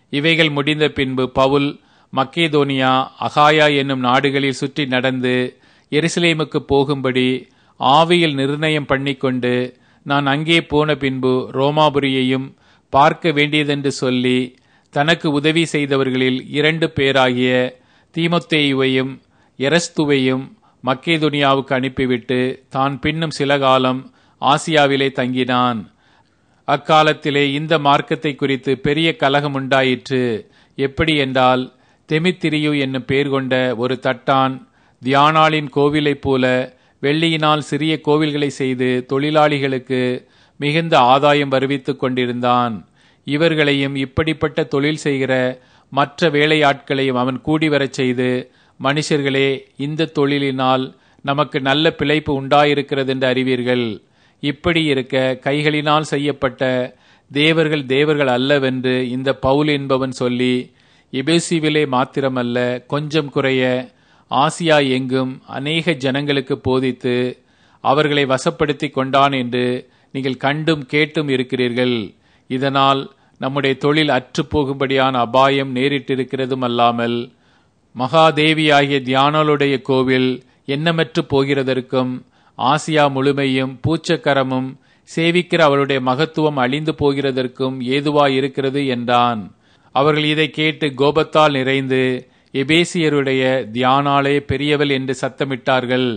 இவைகள் முடிந்த பின்பு பவுல் மக்கேதோனியா அகாயா என்னும் நாடுகளில் சுற்றி நடந்து எருசலேமுக்கு போகும்படி ஆவியில் நிர்ணயம் பண்ணிக்கொண்டு நான் அங்கே போன பின்பு ரோமாபுரியையும் பார்க்க வேண்டியதென்று சொல்லி தனக்கு உதவி செய்தவர்களில் இரண்டு பேராகிய தீமொத்தேயுவையும் எரஸ்துவையும் மக்கேதுனியாவுக்கு அனுப்பிவிட்டு தான் பின்னும் சில காலம் ஆசியாவிலே தங்கினான் அக்காலத்திலே இந்த மார்க்கத்தை குறித்து பெரிய கலகம் உண்டாயிற்று எப்படி என்றால் தெமித்திரியு என்னும் பேர் கொண்ட ஒரு தட்டான் தியானாளின் கோவிலைப் போல வெள்ளியினால் சிறிய கோவில்களை செய்து தொழிலாளிகளுக்கு மிகுந்த ஆதாயம் வருவித்துக் கொண்டிருந்தான் இவர்களையும் இப்படிப்பட்ட தொழில் செய்கிற மற்ற வேலையாட்களையும் அவன் கூடி வரச் செய்து மனுஷர்களே இந்த தொழிலினால் நமக்கு நல்ல பிழைப்பு உண்டாயிருக்கிறது என்று அறிவீர்கள் இப்படி இருக்க கைகளினால் செய்யப்பட்ட தேவர்கள் தேவர்கள் அல்லவென்று இந்த பவுல் என்பவன் சொல்லி எபேசிவிலே மாத்திரமல்ல கொஞ்சம் குறைய ஆசியா எங்கும் அநேக ஜனங்களுக்கு போதித்து அவர்களை வசப்படுத்தி கொண்டான் என்று நீங்கள் கண்டும் கேட்டும் இருக்கிறீர்கள் இதனால் நம்முடைய தொழில் அற்று போகும்படியான அபாயம் நேரிட்டிருக்கிறதும் அல்லாமல் மகாதேவியாகிய தியானலுடைய கோவில் எண்ணமற்று போகிறதற்கும் ஆசியா முழுமையும் பூச்சக்கரமும் சேவிக்கிற அவருடைய மகத்துவம் அழிந்து போகிறதற்கும் ஏதுவாய் இருக்கிறது என்றான் அவர்கள் இதை கேட்டு கோபத்தால் நிறைந்து எபேசியருடைய தியானாலே பெரியவள் என்று சத்தமிட்டார்கள்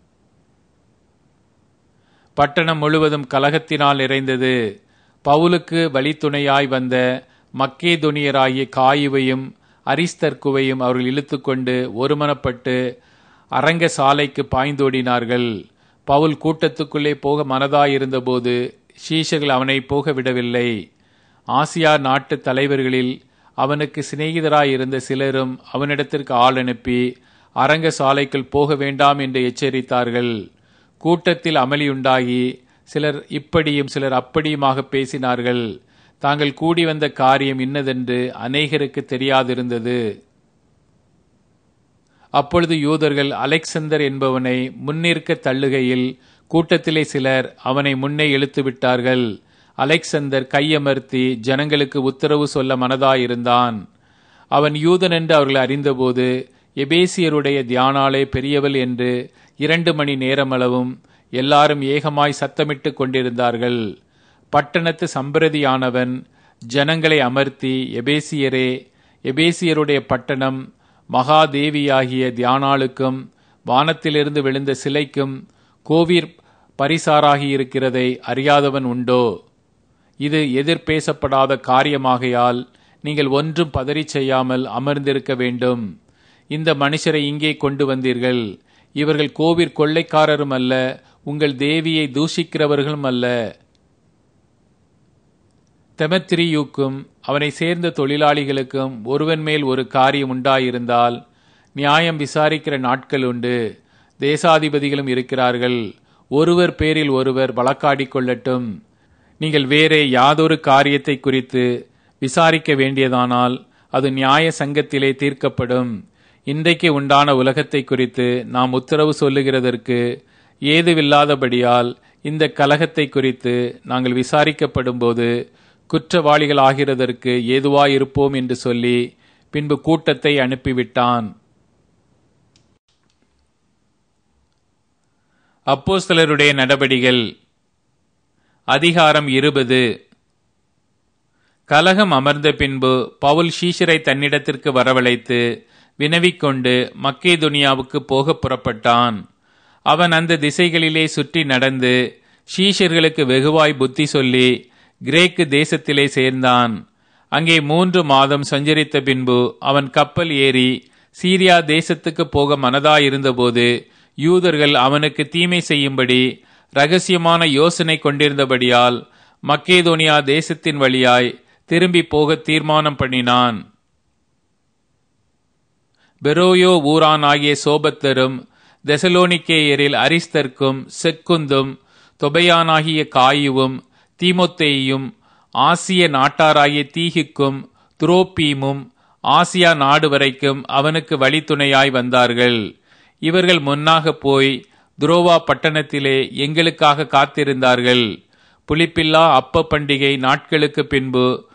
பட்டணம் முழுவதும் கலகத்தினால் நிறைந்தது பவுலுக்கு வழித்துணையாய் வந்த மக்கேதுனியராகிய காயுவையும் அரிஸ்தர்க்குவையும் அவர்கள் இழுத்துக்கொண்டு ஒருமனப்பட்டு அரங்க சாலைக்கு பாய்ந்தோடினார்கள் பவுல் கூட்டத்துக்குள்ளே போக மனதாயிருந்தபோது ஷீஷர்கள் அவனை போக விடவில்லை ஆசியா நாட்டு தலைவர்களில் அவனுக்கு சிநேகிதராயிருந்த சிலரும் அவனிடத்திற்கு ஆள் அனுப்பி அரங்க சாலைக்குள் போக வேண்டாம் என்று எச்சரித்தார்கள் கூட்டத்தில் அமளியுண்டாகி சிலர் இப்படியும் சிலர் அப்படியுமாக பேசினார்கள் தாங்கள் கூடி வந்த காரியம் இன்னதென்று அநேகருக்கு தெரியாதிருந்தது அப்பொழுது யூதர்கள் அலெக்சந்தர் என்பவனை முன்னிற்க தள்ளுகையில் கூட்டத்திலே சிலர் அவனை முன்னே இழுத்து விட்டார்கள் அலெக்சந்தர் கையமர்த்தி ஜனங்களுக்கு உத்தரவு சொல்ல மனதாயிருந்தான் அவன் யூதன் என்று அவர்கள் அறிந்தபோது எபேசியருடைய தியானாலே பெரியவள் என்று இரண்டு மணி நேரமளவும் எல்லாரும் ஏகமாய் சத்தமிட்டு கொண்டிருந்தார்கள் பட்டணத்து சம்பிரதியானவன் ஜனங்களை அமர்த்தி எபேசியரே எபேசியருடைய பட்டணம் மகாதேவியாகிய தியானாளுக்கும் வானத்திலிருந்து விழுந்த சிலைக்கும் கோவிர் பரிசாராகியிருக்கிறதை அறியாதவன் உண்டோ இது எதிர்பேசப்படாத காரியமாகையால் நீங்கள் ஒன்றும் பதறி செய்யாமல் அமர்ந்திருக்க வேண்டும் இந்த மனுஷரை இங்கே கொண்டு வந்தீர்கள் இவர்கள் கோவிற் கொள்ளைக்காரரும் அல்ல உங்கள் தேவியை தூஷிக்கிறவர்களும் அல்ல தெமத்திரியூக்கும் அவனை சேர்ந்த தொழிலாளிகளுக்கும் ஒருவன் மேல் ஒரு காரியம் உண்டாயிருந்தால் நியாயம் விசாரிக்கிற நாட்கள் உண்டு தேசாதிபதிகளும் இருக்கிறார்கள் ஒருவர் பேரில் ஒருவர் வழக்காடி கொள்ளட்டும் நீங்கள் வேறே யாதொரு காரியத்தை குறித்து விசாரிக்க வேண்டியதானால் அது நியாய சங்கத்திலே தீர்க்கப்படும் இன்றைக்கு உண்டான உலகத்தை குறித்து நாம் உத்தரவு சொல்லுகிறதற்கு ஏதுவில்லாதபடியால் இந்த கலகத்தை குறித்து நாங்கள் விசாரிக்கப்படும் போது குற்றவாளிகள் ஆகிறதற்கு ஏதுவாயிருப்போம் என்று சொல்லி பின்பு கூட்டத்தை அனுப்பிவிட்டான் அப்போஸ்தலருடைய நடபடிகள் அதிகாரம் இருபது கலகம் அமர்ந்த பின்பு பவுல் ஷீஷரை தன்னிடத்திற்கு வரவழைத்து வினவிக்கொண்டு மக்கேதுனியாவுக்கு போக புறப்பட்டான் அவன் அந்த திசைகளிலே சுற்றி நடந்து ஷீஷர்களுக்கு வெகுவாய் புத்தி சொல்லி கிரேக்கு தேசத்திலே சேர்ந்தான் அங்கே மூன்று மாதம் சஞ்சரித்த பின்பு அவன் கப்பல் ஏறி சீரியா தேசத்துக்கு போக மனதாயிருந்தபோது யூதர்கள் அவனுக்கு தீமை செய்யும்படி ரகசியமான யோசனை கொண்டிருந்தபடியால் மக்கேதோனியா தேசத்தின் வழியாய் திரும்பி போக தீர்மானம் பண்ணினான் பெரோயோ ஊரான் ஆகிய சோபத்தரும் தெசலோனிக்கேயரில் அரிஸ்தர்க்கும் செக்குந்தும் தொபையானாகிய காயுவும் தீமொத்தேயும் ஆசிய நாட்டாராகிய தீகிக்கும் துரோப்பீமும் ஆசியா நாடு வரைக்கும் அவனுக்கு வழித்துணையாய் வந்தார்கள் இவர்கள் முன்னாக போய் துரோவா பட்டணத்திலே எங்களுக்காக காத்திருந்தார்கள் புளிப்பில்லா அப்ப பண்டிகை நாட்களுக்கு பின்பு